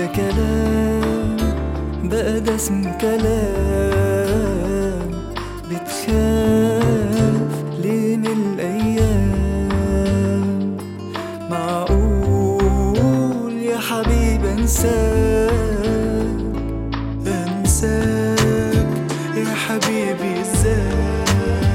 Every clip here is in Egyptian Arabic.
ده كلام بقى ده اسمه كلام بتخاف ليه من الأيام معقول يا حبيبي انساك انساك يا حبيبي ازاي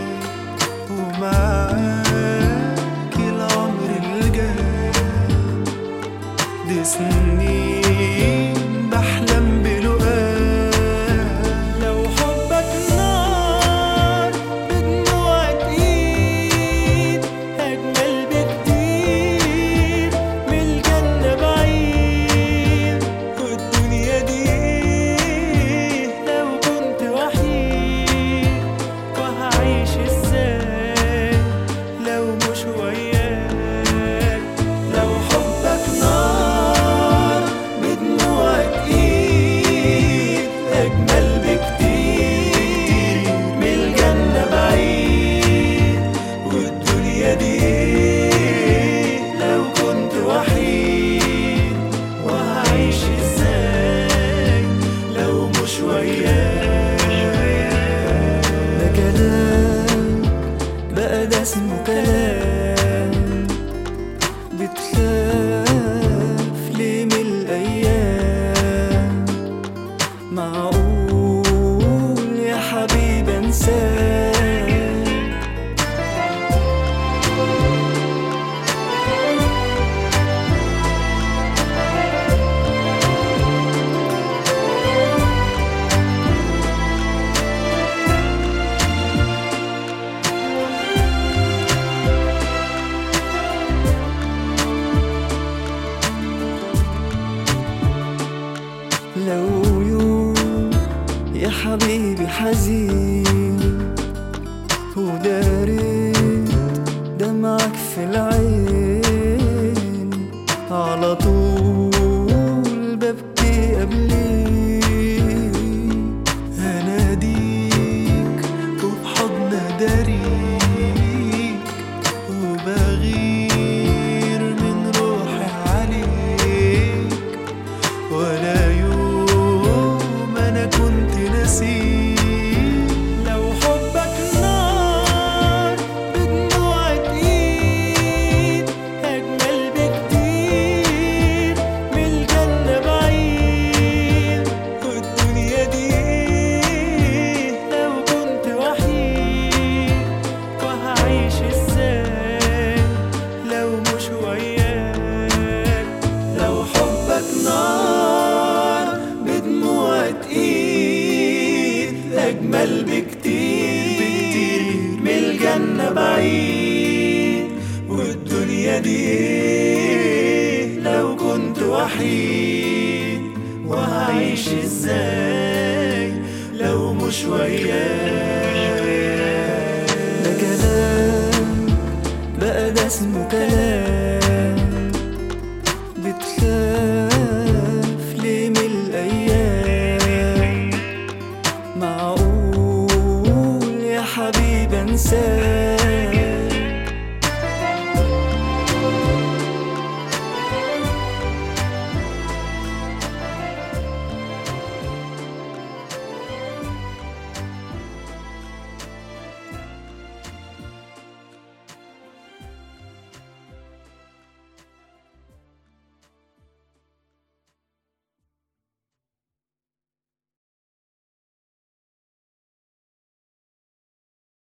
ومعاك العمر الجاي دي سنين بحلم بلقاك لو حبك نار بدموع ايد اجمل بكتير من الجنة بعيد والدنيا دي لو كنت وحيد وهعيش ازاي لو مش وياك لو حبك نار بدموعك ايد اجمل بكتير من الجنة بعيد والدنيا دي لو كنت وحيد وهعيش ازاي لو مش وياك ده كلام بقى ده اسمه كلام بتخاف ليه من الأيام معقول يا حبيبي انساك لو يوم يا حبيبي حزين وداريت دمعك في العين على طول ببكي قبليك اناديك وبحضن داريك وبغير من روحي عليك ولا يوم انا كنت نسيك لو حبك نار بدموعك ايد اجمل بكتير من الجنة بعيد والدنيا دي لو كنت وحيد وهعيش ازاي لو مش وياك لو حبك نار بدموعك ايد اجمل بكتير من الجنة بعيد والدنيا دي لو كنت وحيد وهعيش ازاي لو مش وياك ده كلام بقى ده اسمه كلام